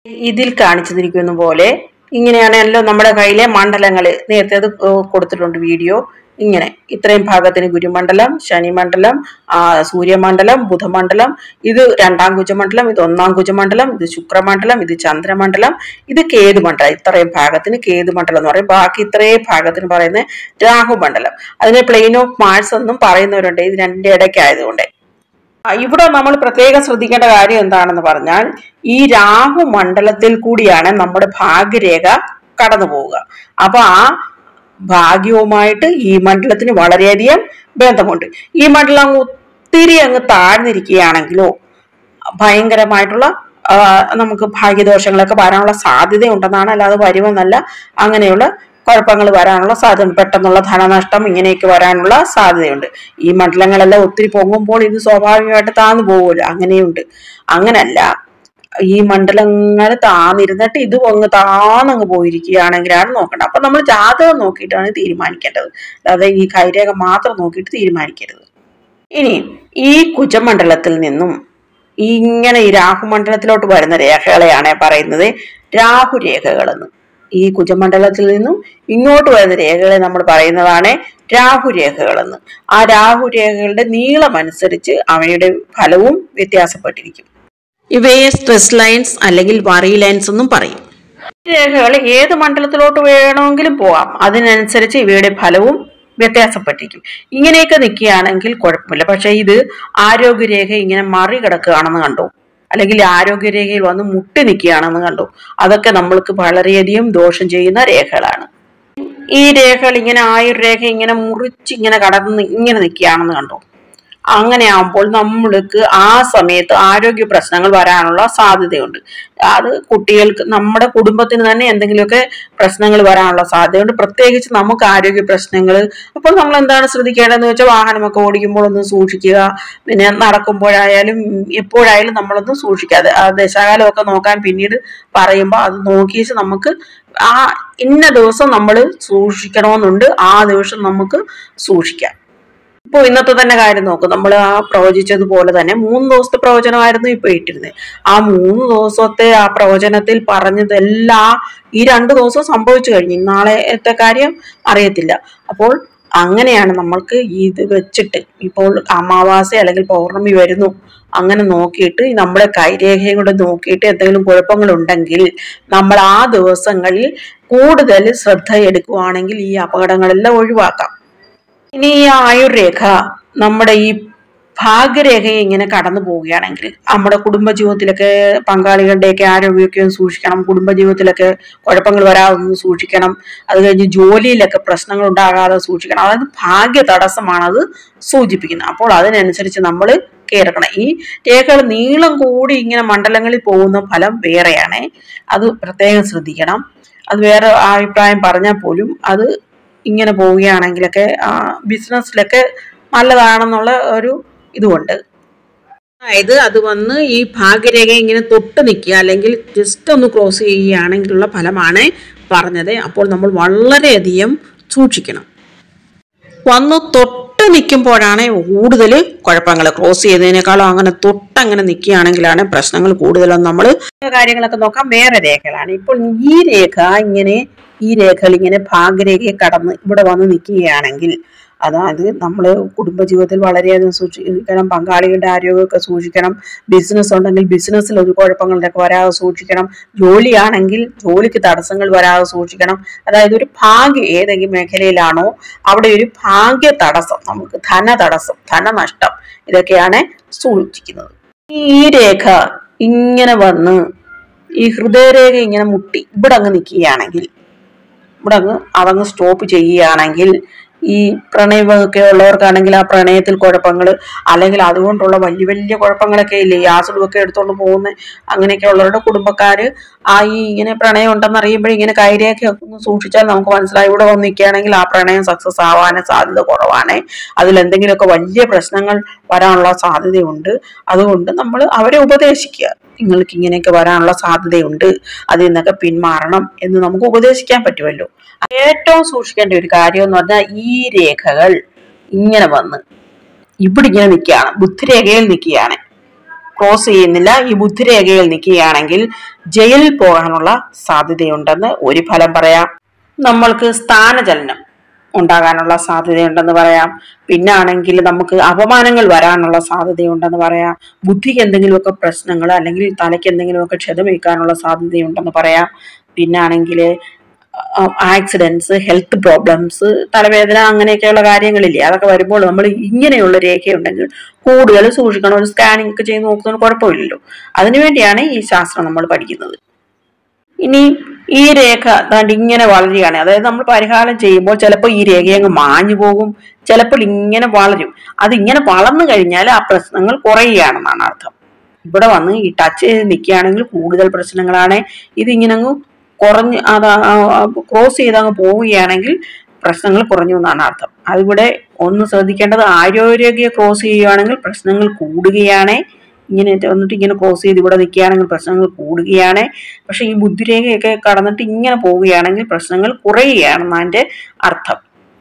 ഇതിൽ കാണിച്ചിരിക്കുന്ന പോലെ ഇങ്ങനെയാണല്ലോ നമ്മുടെ കയ്യിലെ മണ്ഡലങ്ങൾ നേരത്തെ അത് കൊടുത്തിട്ടുണ്ട് വീഡിയോ ഇങ്ങനെ ഇത്രയും ഭാഗത്തിന് ഗുരുമണ്ഡലം ശനിമണ്ഡലം ആ, സൂര്യമണ്ഡലം ബുധമണ്ഡലം ഇത് രണ്ടാം കുജമണ്ഡലം ഇത് ഒന്നാം കുജമണ്ഡലം ഇത് ശുക്രമണ്ഡലം ഇത് ചന്ദ്രമണ്ഡലം ഇത് കേതുമണ്ഡലം ഇത്രയും ഭാഗത്തിന് കേതുമണ്ഡലം എന്ന് പറയും ബാക്കി ഇത്രയും ഭാഗത്തിന് പറയുന്നത് രാഹുമണ്ഡലം അതിനെ പ്ലെയിൻ ഓഫ് മാഴ്സ് എന്നും പറയുന്നവരുണ്ട് ഇത് രണ്ടിന്റെ ഇടയ്ക്കായതുകൊണ്ട് ആ, ഇവിടെ നമ്മൾ പ്രത്യേകം ശ്രദ്ധിക്കേണ്ട കാര്യം എന്താണെന്ന് പറഞ്ഞാൽ ഈ രാഹു മണ്ഡലത്തിൽ കൂടിയാണ് നമ്മുടെ ഭാഗ്യരേഖ കടന്നു പോവുക അപ്പൊ ആ ഭാഗ്യവുമായിട്ട് ഈ മണ്ഡലത്തിന് വളരെയധികം ബന്ധമുണ്ട് ഈ മണ്ഡലം അങ്ങ് ഒത്തിരി അങ്ങ് താഴ്ന്നിരിക്കുകയാണെങ്കിലോ ഭയങ്കരമായിട്ടുള്ള ആ, നമുക്ക് ഭാഗ്യദോഷങ്ങളൊക്കെ വരാനുള്ള സാധ്യതയുണ്ടെന്നാണ് അല്ലാതെ വരുമെന്നല്ല അങ്ങനെയുള്ള കുഴപ്പങ്ങൾ വരാനുള്ള സാധ്യത പെട്ടെന്നുള്ള ധനനഷ്ടം ഇങ്ങനെയൊക്കെ വരാനുള്ള സാധ്യതയുണ്ട് ഈ മണ്ഡലങ്ങളെല്ലാം ഒത്തിരി പൊങ്ങുമ്പോൾ ഇത് സ്വാഭാവികമായിട്ട് താന്നു പോകുമല്ലോ അങ്ങനെയുണ്ട് അങ്ങനല്ല ഈ മണ്ഡലങ്ങൾ താന്നിരുന്നിട്ട് ഇത് അങ്ങ് താന്നങ്ങ് പോയിരിക്കുകയാണെങ്കിലാണ് നോക്കേണ്ടത് അപ്പൊ നമ്മൾ ജാതകം നോക്കിയിട്ടാണ് തീരുമാനിക്കേണ്ടത് അല്ലാതെ ഈ കൈരേഖ മാത്രം നോക്കിയിട്ട് തീരുമാനിക്കരുത് ഇനി ഈ കുജമണ്ഡലത്തിൽ നിന്നും ഇങ്ങനെ ഈ രാഹുമണ്ഡലത്തിലോട്ട് വരുന്ന രേഖകളെയാണ് പറയുന്നത് രാഹുരേഖകളെന്ന് ഈ കുജമണ്ഡലത്തിൽ നിന്നും ഇങ്ങോട്ട് വരുന്ന രേഖകളെ നമ്മൾ പറയുന്നതാണ് രാഹുരേഖകളെന്ന് ആ രാഹുരേഖകളുടെ നീളം അനുസരിച്ച് അവയുടെ ഫലവും വ്യത്യാസപ്പെട്ടിരിക്കും ഇവയെ സ്ട്രെസ് ലൈൻസ് അല്ലെങ്കിൽ വറി ലൈൻസ് എന്നും പറയും ഈ രേഖകൾ ഏത് മണ്ഡലത്തിലോട്ട് വേണമെങ്കിലും പോകാം അതിനനുസരിച്ച് ഇവയുടെ ഫലവും വ്യത്യാസപ്പെട്ടിരിക്കും ഇങ്ങനെയൊക്കെ നിൽക്കുകയാണെങ്കിൽ കുഴപ്പമില്ല പക്ഷെ ഇത് ആരോഗ്യരേഖ ഇങ്ങനെ മറികടക്കുകയാണെന്ന് കണ്ടു അല്ലെങ്കിൽ ആരോഗ്യരേഖയിൽ വന്ന് മുട്ടി നിൽക്കുകയാണെന്ന് കണ്ടു അതൊക്കെ നമ്മൾക്ക് വളരെയധികം ദോഷം ചെയ്യുന്ന രേഖകളാണ് ഈ രേഖകൾ ഇങ്ങനെ ആയുർരേഖ ഇങ്ങനെ മുറിച്ച് ഇങ്ങനെ കടന്ന് ഇങ്ങനെ നിൽക്കുകയാണെന്ന് കണ്ടു അങ്ങനെ ആകുമ്പോൾ നമ്മൾക്ക് ആ സമയത്ത് ആരോഗ്യ പ്രശ്നങ്ങൾ വരാനുള്ള സാധ്യതയുണ്ട് അത് കുട്ടികൾക്ക് നമ്മുടെ കുടുംബത്തിന് തന്നെ എന്തെങ്കിലുമൊക്കെ പ്രശ്നങ്ങൾ വരാനുള്ള സാധ്യതയുണ്ട് പ്രത്യേകിച്ച് നമുക്ക് ആരോഗ്യ പ്രശ്നങ്ങൾ അപ്പോൾ നമ്മൾ എന്താണ് ശ്രദ്ധിക്കേണ്ടതെന്ന് വെച്ചാൽ വാഹനമൊക്കെ ഓടിക്കുമ്പോൾ ഒന്ന് സൂക്ഷിക്കുക പിന്നെ നടക്കുമ്പോഴായാലും എപ്പോഴായാലും നമ്മളൊന്ന് സൂക്ഷിക്കാതെ ആ ദശാകാലമൊക്കെ നോക്കാൻ പിന്നീട് പറയുമ്പോൾ അത് നോക്കിയിട്ട് നമുക്ക് ആ ഇന്ന ദിവസം നമ്മൾ സൂക്ഷിക്കണമെന്നുണ്ട് ആ ദിവസം നമുക്ക് സൂക്ഷിക്കാം ഇപ്പോൾ ഇന്നത്തെ തന്നെ കാര്യം നോക്കും നമ്മൾ ആ പ്രവചിച്ചതുപോലെ തന്നെ മൂന്ന് ദിവസത്തെ പ്രവചനമായിരുന്നു ഇപ്പൊ ഇട്ടിരുന്നത് ആ മൂന്ന് ദിവസത്തെ ആ പ്രവചനത്തിൽ പറഞ്ഞതെല്ലാം ഈ രണ്ട് ദിവസം സംഭവിച്ചു കഴിഞ്ഞു നാളത്തെ കാര്യം അറിയത്തില്ല അപ്പോൾ അങ്ങനെയാണ് നമ്മൾക്ക് ഇത് വെച്ചിട്ട് ഇപ്പോൾ അമാവാസി അല്ലെങ്കിൽ പൗർണമി വരുന്നു അങ്ങനെ നോക്കിയിട്ട് നമ്മുടെ കൈരേഖയും കൂടെ നോക്കിയിട്ട് എന്തെങ്കിലും കുഴപ്പങ്ങൾ ഉണ്ടെങ്കിൽ നമ്മൾ ആ ദിവസങ്ങളിൽ കൂടുതൽ ശ്രദ്ധ എടുക്കുവാണെങ്കിൽ ഈ അപകടങ്ങളെല്ലാം ഒഴിവാക്കാം ഇനി ഈ ആയുർരേഖ നമ്മുടെ ഈ ഭാഗ്യരേഖയെ ഇങ്ങനെ കടന്നു പോവുകയാണെങ്കിൽ നമ്മുടെ കുടുംബജീവിതത്തിലൊക്കെ പങ്കാളികളുടെയൊക്കെ ആരോഗ്യമൊക്കെ ഒന്ന് സൂക്ഷിക്കണം കുടുംബജീവിതത്തിലൊക്കെ കുഴപ്പങ്ങൾ വരാതെ ഒന്ന് സൂക്ഷിക്കണം അത് കഴിഞ്ഞ് ജോലിയിലൊക്കെ പ്രശ്നങ്ങൾ ഉണ്ടാകാതെ സൂക്ഷിക്കണം അതായത് ഭാഗ്യ തടസ്സമാണ് അത് സൂചിപ്പിക്കുന്നത് അപ്പോൾ അതിനനുസരിച്ച് നമ്മൾ കേൾക്കണം ഈ രേഖകൾ നീളം കൂടി ഇങ്ങനെ മണ്ഡലങ്ങളിൽ പോകുന്ന ഫലം വേറെയാണ് അത് പ്രത്യേകം ശ്രദ്ധിക്കണം അത് വേറെ അഭിപ്രായം പറഞ്ഞാൽ പോലും അത് ഇങ്ങനെ പോവുകയാണെങ്കിലൊക്കെ ബിസിനസ്സിലൊക്കെ നല്ലതാണെന്നുള്ള ഒരു ഇതുകൊണ്ട് അതായത് അത് വന്ന് ഈ ഭാഗ്യരേഖ ഇങ്ങനെ തൊട്ട് നിൽക്കുക അല്ലെങ്കിൽ ജസ്റ്റ് ഒന്ന് ക്രോസ് ചെയ്യുകയാണെങ്കിലുള്ള ഫലമാണ് പറഞ്ഞത് അപ്പോൾ നമ്മൾ വളരെയധികം സൂക്ഷിക്കണം വന്ന് തൊട്ട് നിൽക്കുമ്പോഴാണ് കൂടുതൽ കുഴപ്പങ്ങൾ ക്രോസ് ചെയ്തതിനേക്കാളും അങ്ങനെ തൊട്ടങ്ങനെ നിൽക്കുകയാണെങ്കിലാണ് പ്രശ്നങ്ങൾ കൂടുതലും നമ്മൾ കാര്യങ്ങളൊക്കെ നോക്കാം വേറെ രേഖകളാണ് ഇപ്പോൾ ഈ രേഖ ഇങ്ങനെ ഈ രേഖകൾ ഇങ്ങനെ ഭാഗ്യരേഖയെ കടന്ന് ഇവിടെ വന്ന് നിൽക്കുകയാണെങ്കിൽ അതായത് നമ്മൾ കുടുംബജീവിതത്തിൽ വളരെയധികം സൂക്ഷിക്കണം പങ്കാളികളുടെ ആരോഗ്യമൊക്കെ സൂക്ഷിക്കണം ബിസിനസ് ഉണ്ടെങ്കിൽ ബിസിനസ്സിൽ ഒരു കുഴപ്പങ്ങളിലൊക്കെ വരാതെ സൂക്ഷിക്കണം ജോലിയാണെങ്കിൽ ജോലിക്ക് തടസ്സങ്ങൾ വരാതെ സൂക്ഷിക്കണം അതായത് ഒരു ഭാഗ്യ ഏതെങ്കിലും മേഖലയിലാണോ അവിടെ ഒരു ഭാഗ്യ തടസ്സം നമുക്ക് ധന തടസ്സം ധനനഷ്ടം ഇതൊക്കെയാണ് സൂചിക്കുന്നത് ഈ രേഖ ഇങ്ങനെ വന്ന് ഈ ഹൃദയരേഖ ഇങ്ങനെ മുട്ടി ഇവിടെ അങ്ങ് നിൽക്കുകയാണെങ്കിൽ ഇവിടെ അങ്ങ് അതങ്ങ് സ്റ്റോപ്പ് ചെയ്യുകയാണെങ്കിൽ ഈ പ്രണയമൊക്കെ ഉള്ളവർക്കാണെങ്കിൽ ആ പ്രണയത്തിൽ കുഴപ്പങ്ങൾ അല്ലെങ്കിൽ അതുകൊണ്ടുള്ള വലിയ വലിയ കുഴപ്പങ്ങളൊക്കെ ഇല്ലേ ഈ ആസിഡുമൊക്കെ എടുത്തുകൊണ്ട് പോകുന്ന അങ്ങനെയൊക്കെ ഉള്ളവരുടെ കുടുംബക്കാർ ആ ഈ ഇങ്ങനെ പ്രണയം ഉണ്ടെന്ന് അറിയുമ്പോൾ ഇങ്ങനെ കൈരേഖ ഒന്ന് സൂക്ഷിച്ചാൽ നമുക്ക് മനസ്സിലായി ഇവിടെ വന്ന് നിൽക്കുകയാണെങ്കിൽ ആ പ്രണയം സക്സസ് ആവാൻ സാധ്യത കുറവാണ് അതിൽ എന്തെങ്കിലുമൊക്കെ വലിയ പ്രശ്നങ്ങൾ വരാനുള്ള സാധ്യതയുണ്ട് അതുകൊണ്ട് നമ്മൾ അവരെ ഉപദേശിക്കുക നിങ്ങൾക്ക് ഇങ്ങനെയൊക്കെ വരാനുള്ള സാധ്യതയുണ്ട് അതിൽ നിന്നൊക്കെ പിന്മാറണം എന്ന് നമുക്ക് ഉപദേശിക്കാൻ പറ്റുമല്ലോ ഏറ്റവും സൂക്ഷിക്കേണ്ട ഒരു കാര്യം എന്ന് പറഞ്ഞാൽ ഈ രേഖകൾ ഇങ്ങനെ വന്ന് ഇവിടെ ഇങ്ങനെ നിൽക്കുകയാണ് ബുദ്ധിരേഖയിൽ നിൽക്കുകയാണ് ക്രോസ് ചെയ്യുന്നില്ല ഈ ബുദ്ധിരേഖയിൽ നിൽക്കുകയാണെങ്കിൽ ജയിലിൽ പോകാനുള്ള സാധ്യതയുണ്ടെന്ന് ഒരു ഫലം പറയാം നമ്മൾക്ക് സ്ഥാനചലനം ഉണ്ടാകാനുള്ള സാധ്യതയുണ്ടെന്ന് പറയാം പിന്നാണെങ്കിൽ നമുക്ക് അപമാനങ്ങൾ വരാനുള്ള സാധ്യതയുണ്ടെന്ന് പറയാം ബുദ്ധിക്ക് എന്തെങ്കിലുമൊക്കെ പ്രശ്നങ്ങൾ അല്ലെങ്കിൽ തലയ്ക്ക് എന്തെങ്കിലുമൊക്കെ ക്ഷതമേൽക്കാനുള്ള സാധ്യതയുണ്ടെന്ന് പറയാം പിന്നാണെങ്കിൽ ആക്സിഡൻസ് ഹെൽത്ത് പ്രോബ്ലംസ് തലവേദന അങ്ങനെയൊക്കെയുള്ള കാര്യങ്ങളില്ലേ അതൊക്കെ വരുമ്പോൾ നമ്മൾ ഇങ്ങനെയുള്ള രേഖയുണ്ടെങ്കിൽ കൂടുതൽ സൂക്ഷിക്കണം ഒരു സ്കാനിങ് ഒക്കെ ചെയ്ത് നോക്കുന്നത് കുഴപ്പമില്ലല്ലോ അതിനുവേണ്ടിയാണ് ഈ ശാസ്ത്രം നമ്മൾ പഠിക്കുന്നത് ഇനി ഈ രേഖ ദാണ്ട് ഇങ്ങനെ വളരുകയാണ് അതായത് നമ്മൾ പരിഹാരം ചെയ്യുമ്പോൾ ചിലപ്പോൾ ഈ രേഖ അങ്ങ് മാഞ്ഞു പോകും ചിലപ്പോൾ ഇങ്ങനെ വളരും അത് ഇങ്ങനെ വളർന്നു കഴിഞ്ഞാൽ ആ പ്രശ്നങ്ങൾ കുറയുകയാണെന്നാണ് അർത്ഥം ഇവിടെ വന്ന് ഈ ടച്ച് ചെയ്ത് നിൽക്കുകയാണെങ്കിൽ കൂടുതൽ പ്രശ്നങ്ങളാണ് ഇത് ഇങ്ങനെ അങ്ങ് കുറഞ്ഞ് അത് ക്രോസ് ചെയ്ത് അങ്ങ് പോവുകയാണെങ്കിൽ പ്രശ്നങ്ങൾ കുറഞ്ഞു എന്നാണ് അർത്ഥം അതിവിടെ ഒന്ന് ശ്രദ്ധിക്കേണ്ടത് ആരോഗ്യ ക്രോസ് ചെയ്യുകയാണെങ്കിൽ പ്രശ്നങ്ങൾ കൂടുകയാണ് ഇങ്ങനെ വന്നിട്ട് ഇങ്ങനെ ക്രോസ് ചെയ്ത് ഇവിടെ നിൽക്കുകയാണെങ്കിൽ പ്രശ്നങ്ങൾ കൂടുകയാണ് പക്ഷെ ഈ ബുദ്ധിരേഖയൊക്കെ കടന്നിട്ട് ഇങ്ങനെ പോവുകയാണെങ്കിൽ പ്രശ്നങ്ങൾ കുറയുകയാണെന്ന് അതിന്റെ അർത്ഥം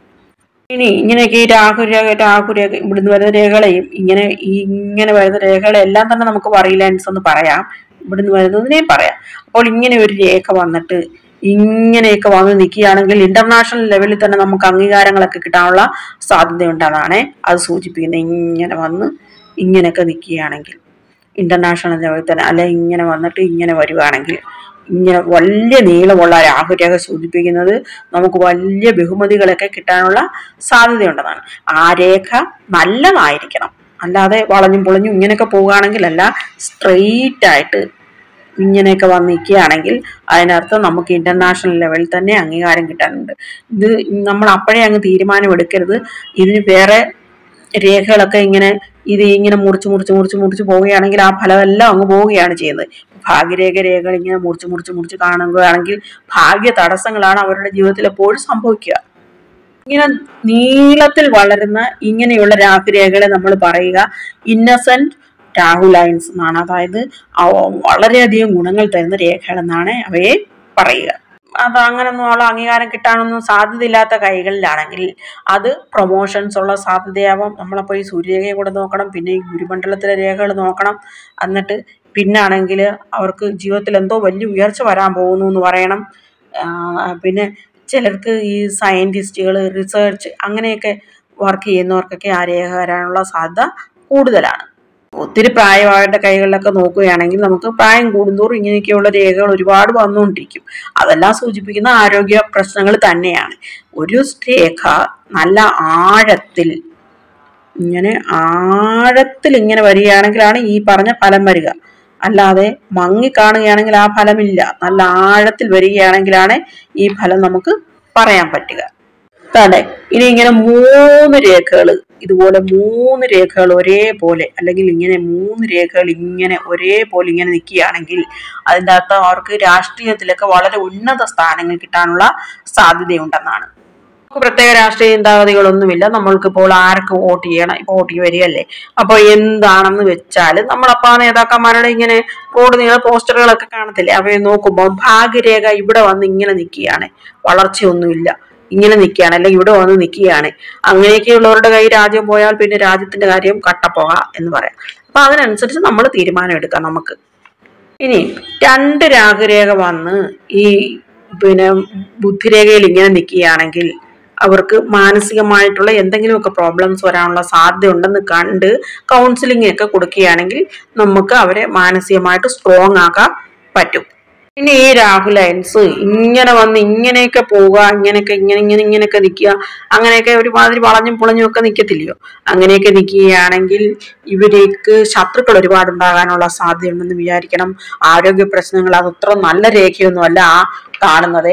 ഇനി ഇങ്ങനെയൊക്കെ ഈ രാഹുരേഖ രാഹുരേഖ ഇവിടുന്ന് വരുന്ന രേഖകളെയും ഇങ്ങനെ ഈ ഇങ്ങനെ വരുന്ന രേഖകളെല്ലാം തന്നെ നമുക്ക് പറയില്ലാൻസ് എന്ന് പറയാം ഇവിടുന്ന് വരുന്നതിനെയും പറയാം അപ്പോൾ ഇങ്ങനെ ഒരു രേഖ വന്നിട്ട് ഇങ്ങനെയൊക്കെ വന്ന് നിൽക്കുകയാണെങ്കിൽ ഇന്റർനാഷണൽ ലെവലിൽ തന്നെ നമുക്ക് അംഗീകാരങ്ങളൊക്കെ കിട്ടാനുള്ള സാധ്യതയുണ്ടെന്നാണ് അത് സൂചിപ്പിക്കുന്നത് ഇങ്ങനെ വന്ന് ഇങ്ങനെയൊക്കെ നിൽക്കുകയാണെങ്കിൽ ഇന്റർനാഷണൽ ലെവലിൽ തന്നെ അല്ലെ ഇങ്ങനെ വന്നിട്ട് ഇങ്ങനെ വരുവാണെങ്കിൽ ഇങ്ങനെ വലിയ നീളമുള്ള രാഹുരേഖ സൂചിപ്പിക്കുന്നത് നമുക്ക് വലിയ ബഹുമതികളൊക്കെ കിട്ടാനുള്ള സാധ്യതയുണ്ടെന്നാണ് ആ രേഖ നല്ലതായിരിക്കണം അല്ലാതെ വളഞ്ഞും പൊളിഞ്ഞും ഇങ്ങനെയൊക്കെ പോവുകയാണെങ്കിലല്ല സ്ട്രെയിറ്റ് ആയിട്ട് ഇങ്ങനെയൊക്കെ വന്ന് നിൽക്കുകയാണെങ്കിൽ അതിനർത്ഥം നമുക്ക് ഇന്റർനാഷണൽ ലെവലിൽ തന്നെ അംഗീകാരം കിട്ടാനുണ്ട് ഇത് നമ്മൾ അപ്പോഴേ അങ്ങ് തീരുമാനമെടുക്കരുത് ഇതിന് വേറെ രേഖകളൊക്കെ ഇങ്ങനെ ഇത് ഇങ്ങനെ മുറിച്ച് മുറിച്ച് മുറിച്ച് മുറിച്ച് പോവുകയാണെങ്കിൽ ആ ഫലമെല്ലാം അങ്ങ് പോവുകയാണ് ചെയ്യുന്നത് ഭാഗ്യരേഖ രേഖകൾ ഇങ്ങനെ മുറിച്ച് മുറിച്ച് മുറിച്ച് കാണുകയാണെങ്കിൽ ഭാഗ്യ തടസ്സങ്ങളാണ് അവരുടെ ജീവിതത്തിൽ എപ്പോഴും സംഭവിക്കുക ഇങ്ങനെ നീളത്തിൽ വളരുന്ന ഇങ്ങനെയുള്ള രാഹുരേഖകളെ നമ്മൾ പറയുക ഇന്നസെന്റ് രാഹു ലൈൻസ് എന്നാണ് അതായത് അവ വളരെയധികം ഗുണങ്ങൾ തരുന്ന രേഖകൾ എന്നാണ് അവയെ പറയുക അത് അങ്ങനൊന്നും ഉള്ള അംഗീകാരം കിട്ടാനൊന്നും സാധ്യതയില്ലാത്ത കൈകളിലാണെങ്കിൽ അത് പ്രൊമോഷൻസ് ഉള്ള സാധ്യതയാവാം നമ്മളപ്പോൾ ഈ സൂര്യരേഖയെ കൂടെ നോക്കണം പിന്നെ ഈ ഗുരുമണ്ഡലത്തിലെ രേഖകൾ നോക്കണം എന്നിട്ട് പിന്നാണെങ്കിൽ അവർക്ക് ജീവിതത്തിൽ എന്തോ വലിയ ഉയർച്ച വരാൻ പോകുന്നു എന്ന് പറയണം ആ, പിന്നെ ചിലർക്ക് ഈ സയൻറ്റിസ്റ്റുകൾ റിസർച്ച് അങ്ങനെയൊക്കെ വർക്ക് ചെയ്യുന്നവർക്കൊക്കെ ആ രേഖ വരാനുള്ള സാധ്യത കൂടുതലാണ് ഒത്തിരി പ്രായമായവരുടെ കൈകളിലൊക്കെ നോക്കുകയാണെങ്കിൽ നമുക്ക് പ്രായം കൂടുന്തോറും ഇങ്ങനെയൊക്കെയുള്ള രേഖകൾ ഒരുപാട് വന്നുകൊണ്ടിരിക്കും അതെല്ലാം സൂചിപ്പിക്കുന്ന ആരോഗ്യ പ്രശ്നങ്ങൾ തന്നെയാണ് ഒരു രേഖ നല്ല ആഴത്തിൽ ഇങ്ങനെ ആഴത്തിൽ ഇങ്ങനെ വരികയാണെങ്കിലാണ് ഈ പറഞ്ഞ ഫലം വരിക അല്ലാതെ മങ്ങി കാണുകയാണെങ്കിൽ ആ ഫലമില്ല നല്ല ആഴത്തിൽ വരികയാണെങ്കിലാണ് ഈ ഫലം നമുക്ക് പറയാൻ പറ്റുക തന്നെ ഇനി ഇങ്ങനെ മൂന്ന് രേഖകൾ ഇതുപോലെ മൂന്ന് രേഖകൾ ഒരേപോലെ അല്ലെങ്കിൽ ഇങ്ങനെ മൂന്ന് രേഖകൾ ഇങ്ങനെ ഒരേപോലെ ഇങ്ങനെ നിൽക്കുകയാണെങ്കിൽ അതിൻ്റെ അർത്ഥം അവർക്ക് രാഷ്ട്രീയത്തിലൊക്കെ വളരെ ഉന്നത സ്ഥാനങ്ങൾ കിട്ടാനുള്ള സാധ്യതയുണ്ടെന്നാണ് നമുക്ക് പ്രത്യേക രാഷ്ട്രീയ ചിന്താഗതികളൊന്നുമില്ല നമ്മൾക്കിപ്പോൾ ആർക്ക് വോട്ട് ചെയ്യണം ഇപ്പോൾ വോട്ടിങ് വരികയല്ലേ അപ്പോൾ എന്താണെന്ന് വെച്ചാൽ നമ്മളപ്പോൾ ആ നേതാക്കന്മാരുടെ ഇങ്ങനെ റോഡ് നീള പോസ്റ്ററുകളൊക്കെ കാണത്തില്ലേ അവയെ നോക്കുമ്പോൾ ഭാഗ്യരേഖ ഇവിടെ വന്ന് ഇങ്ങനെ നിൽക്കുകയാണ് വളർച്ചയൊന്നുമില്ല ഇങ്ങനെ നിൽക്കുകയാണ് അല്ലെങ്കിൽ ഇവിടെ വന്ന് നിൽക്കുകയാണ് അങ്ങനെയൊക്കെയുള്ളവരുടെ കൈ രാജ്യം പോയാൽ പിന്നെ രാജ്യത്തിന്റെ കാര്യം കട്ടപ്പോക എന്ന് പറയാം അപ്പൊ അതിനനുസരിച്ച് നമ്മൾ തീരുമാനം എടുക്കാം നമുക്ക് ഇനി രണ്ട് രാഗരേഖ വന്ന് ഈ പിന്നെ ബുദ്ധിരേഖയിൽ ഇങ്ങനെ നിൽക്കുകയാണെങ്കിൽ അവർക്ക് മാനസികമായിട്ടുള്ള എന്തെങ്കിലുമൊക്കെ പ്രോബ്ലംസ് വരാനുള്ള സാധ്യത ഉണ്ടെന്ന് കണ്ട് കൗൺസിലിംഗ് ഒക്കെ കൊടുക്കുകയാണെങ്കിൽ നമുക്ക് അവരെ മാനസികമായിട്ട് സ്ട്രോങ് ആക്കാൻ പറ്റും പിന്നെ ഈ രാഹുൽ ലൈൻസ് ഇങ്ങനെ വന്ന് ഇങ്ങനെയൊക്കെ പോവുക ഇങ്ങനെയൊക്കെ ഇങ്ങനെ ഇങ്ങനെ ഇങ്ങനെയൊക്കെ നിൽക്കുക അങ്ങനെയൊക്കെ ഒരുമാതിരി വളഞ്ഞും പുളഞ്ഞും ഒക്കെ നിൽക്കത്തില്ലയോ അങ്ങനെയൊക്കെ നിൽക്കുകയാണെങ്കിൽ ഇവരേക്ക് ശത്രുക്കൾ ഒരുപാട് ഉണ്ടാകാനുള്ള സാധ്യതയുണ്ടെന്ന് വിചാരിക്കണം ആരോഗ്യ പ്രശ്നങ്ങൾ അതത്ര നല്ല രേഖയൊന്നുമല്ല ആ കാണുന്നത്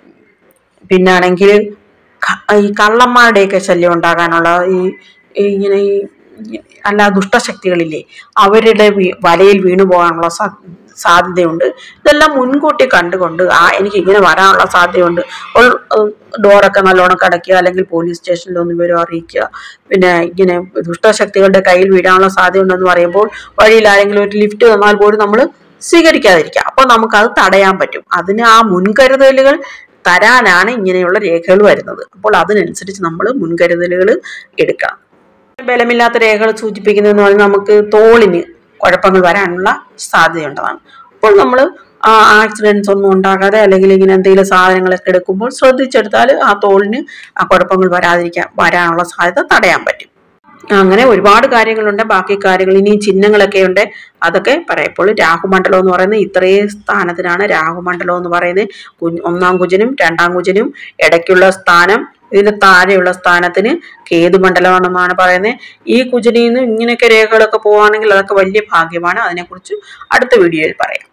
പിന്നാണെങ്കിൽ ക- ഈ കള്ളന്മാരുടെയൊക്കെ ശല്യം ഉണ്ടാകാനുള്ള ഈ ഈ ഇങ്ങനെ ഈ ഈ അല്ല ദുഷ്ടശക്തികളില്ലേ അവരുടെ വി- വലയിൽ വീണു പോകാനുള്ള സാ- സാധ്യതയുണ്ട് ഇതെല്ലാം മുൻകൂട്ടി കണ്ടുകൊണ്ട് ആ എനിക്ക് ഇങ്ങനെ വരാനുള്ള സാധ്യതയുണ്ട് അപ്പോൾ ഡോറൊക്കെ നല്ലോണം കടയ്ക്കുക അല്ലെങ്കിൽ പോലീസ് സ്റ്റേഷനിൽ ഒന്ന് വിവരം അറിയിക്കുക പിന്നെ ഇങ്ങനെ ദുഷ്ടശക്തികളുടെ കയ്യിൽ വീഴാനുള്ള സാധ്യതയുണ്ടെന്ന് പറയുമ്പോൾ വഴിയിൽ ആരെങ്കിലും ഒരു ലിഫ്റ്റ് തന്നാൽ പോലും നമ്മൾ സ്വീകരിക്കാതിരിക്കുക അപ്പോൾ നമുക്കത് തടയാൻ പറ്റും അതിന് ആ മുൻകരുതലുകൾ തരാനാണ് ഇങ്ങനെയുള്ള രേഖകൾ വരുന്നത് അപ്പോൾ അതിനനുസരിച്ച് നമ്മൾ മുൻകരുതലുകൾ എടുക്കണം ബലമില്ലാത്ത രേഖകൾ സൂചിപ്പിക്കുന്നതെന്ന് പറഞ്ഞാൽ നമുക്ക് തോളിന് കുഴപ്പങ്ങൾ വരാനുള്ള സാധ്യതയുള്ളതാണ് അപ്പോൾ നമ്മൾ ആക്സിഡൻസ് ഒന്നും ഉണ്ടാകാതെ അല്ലെങ്കിൽ ഇങ്ങനെ എന്തെങ്കിലും സാധനങ്ങളൊക്കെ എടുക്കുമ്പോൾ ശ്രദ്ധിച്ചെടുത്താൽ ആ തോളിന് ആ കുഴപ്പങ്ങൾ വരാതിരിക്കാൻ വരാനുള്ള സാധ്യത തടയാൻ പറ്റും അങ്ങനെ ഒരുപാട് കാര്യങ്ങളുണ്ട് ബാക്കി കാര്യങ്ങൾ ഇനിയും ചിഹ്നങ്ങളൊക്കെ ഉണ്ട് അതൊക്കെ പറയാം ഇപ്പോൾ രാഹുമണ്ഡലം എന്ന് പറയുന്നത് ഇത്രയും സ്ഥാനത്തിനാണ് രാഹുമണ്ഡലം എന്ന് പറയുന്നത് കുഞ്ഞ് ഒന്നാം കുജനും രണ്ടാം കുജനും ഇടയ്ക്കുള്ള സ്ഥാനം ഇതിന് താഴെയുള്ള സ്ഥാനത്തിന് കേതുമണ്ഡലമാണെന്നാണ് പറയുന്നത് ഈ കുജനിൽ നിന്ന് ഇങ്ങനെയൊക്കെ രേഖകളൊക്കെ പോവുകയാണെങ്കിൽ അതൊക്കെ വലിയ ഭാഗ്യമാണ് അതിനെക്കുറിച്ച് അടുത്ത വീഡിയോയിൽ പറയാം